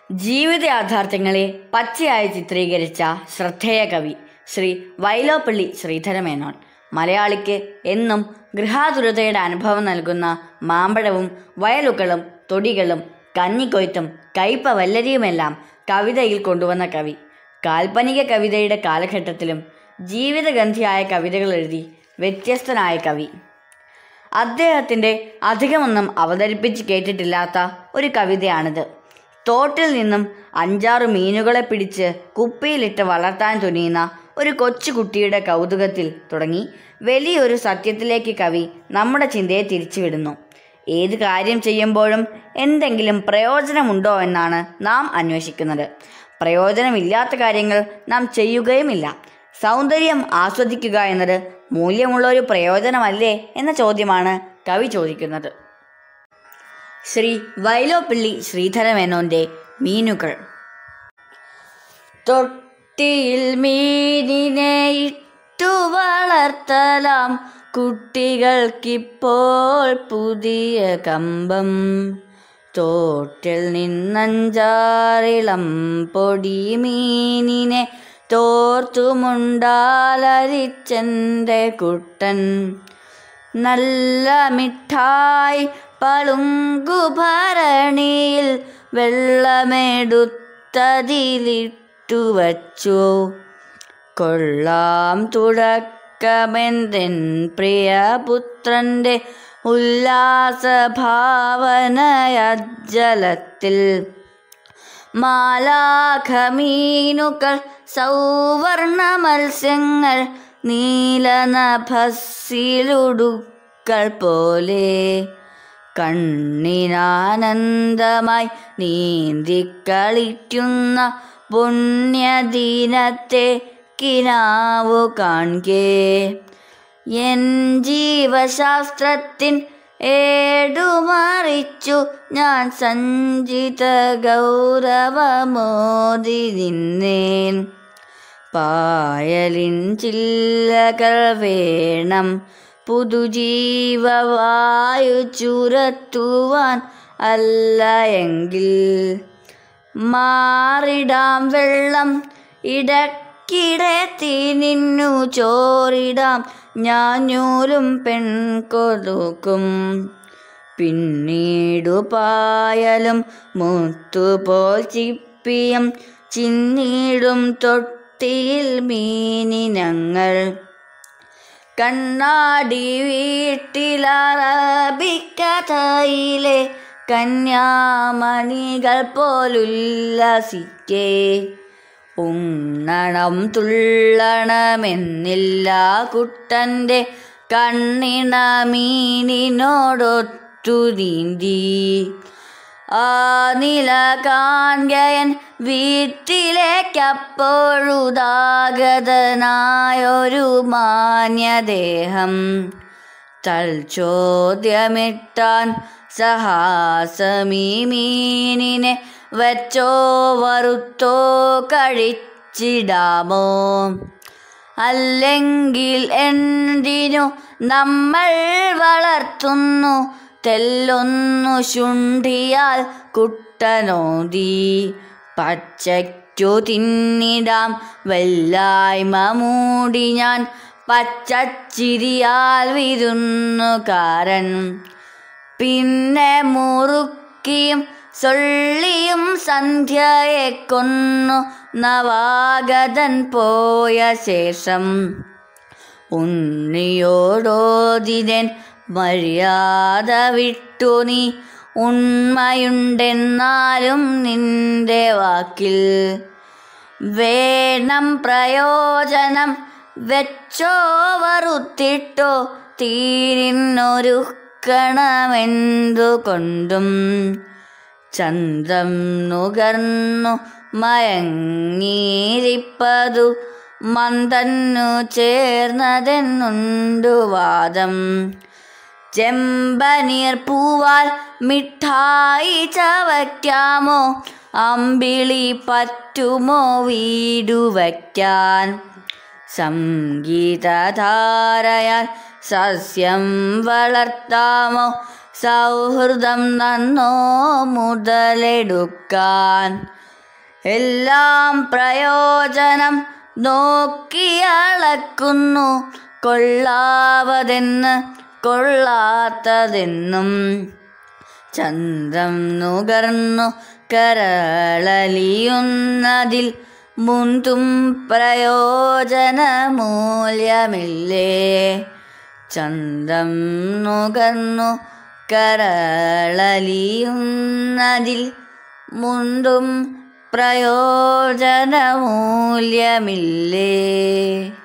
ജീവിത യാഥാർത്ഥ്യങ്ങളെ പച്ചയായി ചിത്രീകരിച്ച ശ്രദ്ധേയ കവി ശ്രീ വൈലോപ്പള്ളി ശ്രീധരമേനോൻ മലയാളിക്ക് എന്നും ഗൃഹാതുരതയുടെ അനുഭവം നൽകുന്ന മാമ്പഴവും വയലുകളും തൊടികളും കഞ്ഞിക്കൊയ്ത്തും കയ്പ വല്ലരിയുമെല്ലാം കവിതയിൽ കൊണ്ടുവന്ന കവി കാൽപ്പനിക കവിതയുടെ കാലഘട്ടത്തിലും ജീവിതഗന്ധിയായ കവിതകൾ എഴുതി വ്യത്യസ്തനായ കവി അദ്ദേഹത്തിൻ്റെ അധികമൊന്നും അവതരിപ്പിച്ച് കേട്ടിട്ടില്ലാത്ത ഒരു കവിതയാണിത് തോട്ടിൽ നിന്നും അഞ്ചാറ് മീനുകളെ പിടിച്ച് കുപ്പിയിലിട്ട് വളർത്താൻ തുനിയുന്ന ഒരു കൊച്ചുകുട്ടിയുടെ കൗതുകത്തിൽ തുടങ്ങി വലിയൊരു സത്യത്തിലേക്ക് കവി നമ്മുടെ ചിന്തയെ തിരിച്ചുവിടുന്നു ഏത് കാര്യം ചെയ്യുമ്പോഴും എന്തെങ്കിലും പ്രയോജനമുണ്ടോ എന്നാണ് നാം അന്വേഷിക്കുന്നത് പ്രയോജനമില്ലാത്ത കാര്യങ്ങൾ നാം ചെയ്യുകയുമില്ല സൗന്ദര്യം ആസ്വദിക്കുക എന്നത് മൂല്യമുള്ള ഒരു പ്രയോജനമല്ലേ എന്ന ചോദ്യമാണ് കവി ചോദിക്കുന്നത് ശ്രീ വൈലോപ്പിള്ളി ശ്രീധരമേനോന്റെ മീനുകൾ തൊട്ടിയിൽ മീനിനെ ഇട്ടു വളർത്തലാം കുട്ടികൾക്കിപ്പോൾ പുതിയ കമ്പം തോട്ടിൽ നിന്നഞ്ചാറിളം പൊടി മീനിനെ തോർത്തുമുണ്ടാലരിച്ചെൻ്റെ കുട്ടൻ നല്ല മിഠായി പളുങ്കു ഭരണിയിൽ വെള്ളമെടുത്തതിലിട്ടു വച്ചു കൊള്ളാം തുടക്കമെന്തെൻ പ്രിയപുത്രൻ്റെ ഉല്ലാസഭാവനയജ്ജലത്തിൽ മാലാഖമീനുകൾ സൗവർണ മത്സ്യങ്ങൾ നീലനഭസ്സിലുടുക്കൾ പോലെ കണ്ണിനാനന്ദമായി നീന്തിക്കളിക്കുന്ന പുണ്യദിനത്തെ കിനാവു കാൺകേ എൻ ജീവശാസ്ത്രത്തിൻ ഏടുമറിച്ചു ഞാൻ സഞ്ചിത ഗൗരവമോദി നിന്നേൻ പായലിൻ ചില്ലകൾ വേണം പുതുജീവവായു ചുരത്തുവാൻ അല്ല എങ്കിൽ മാറിടാം വെള്ളം ഇടക്കിടെ തീനിന്നു ചോറിടാം ഞാഞ്ഞൂലും പെൺകൊതുക്കും പിന്നീടു പായലും മുത്തുപോൽ ചിപ്പിയും ചിന്നീടും തൊട്ടിയിൽ മീനിനങ്ങൾ കണ്ണാടി വീട്ടിലറബിക്കഥയിലെ കന്യാമണികൾ പോലുല്ലസിക്കേ ഉണ്ണണം തുള്ളണമെന്നില്ല കുട്ടൻ്റെ കണ്ണിണ മീനിനോടൊത്തു നീന്തി ആ നില കാൺകയൻ വീട്ടിലേക്കപ്പോഴുദാഗതനായൊരു മാന്യദേഹം തൽചോദ്യമിട്ടാൻ സഹാസമീ മീനിനെ വച്ചോ വറുത്തോ കഴിച്ചിടാമോ അല്ലെങ്കിൽ എന്തിനു നമ്മൾ വളർത്തുന്നു തെല്ലൊന്നു ശുണ്ഠിയാൽ കുട്ടനോതി പച്ചയ്ക്കു തിന്നിടാം വെല്ലായ്മ മൂടി ഞാൻ പച്ചച്ചിരിയാൽ വിരുന്നുകാരൻ പിന്നെ മുറുക്കിയും സൊള്ളിയും സന്ധ്യയെ കൊന്നു നവാഗതൻ പോയ ശേഷം ഉണ്ണിയോടോതിരൻ മര്യാദ വിട്ടു നീ ഉണ്മയുണ്ടെന്നാലും നിന്റെ വാക്കിൽ വേണം പ്രയോജനം വെച്ചോ വറുത്തിട്ടോ തീരിന്നൊരുക്കണമെന്തുകൊണ്ടും ചന്തം നുകർന്നു മയങ്ങീരിപ്പതു മന്ദന്നു ചേർന്നതെന്നുണ്ടു വാദം ചെമ്പനീർ പൂവാൽ മിഠായി ചവയ്ക്കാമോ അമ്പിളി പറ്റുമോ വീടു വയ്ക്കാൻ സംഗീതധാരയാൽ സസ്യം വളർത്താമോ സൗഹൃദം നന്നോ മുതലെടുക്കാൻ എല്ലാം പ്രയോജനം നോക്കിയളക്കുന്നു കൊള്ളാവതെന്ന് കൊള്ളാത്തതെന്നും ചന്ദ്രം നുകർന്നു കരളലിയുന്നതിൽ മുന്തും പ്രയോജനമൂല്യമില്ലേ ചന്ദ്രം നുകർന്നു കരളലിയുന്നതിൽ മുന്തും പ്രയോജനമൂല്യമില്ലേ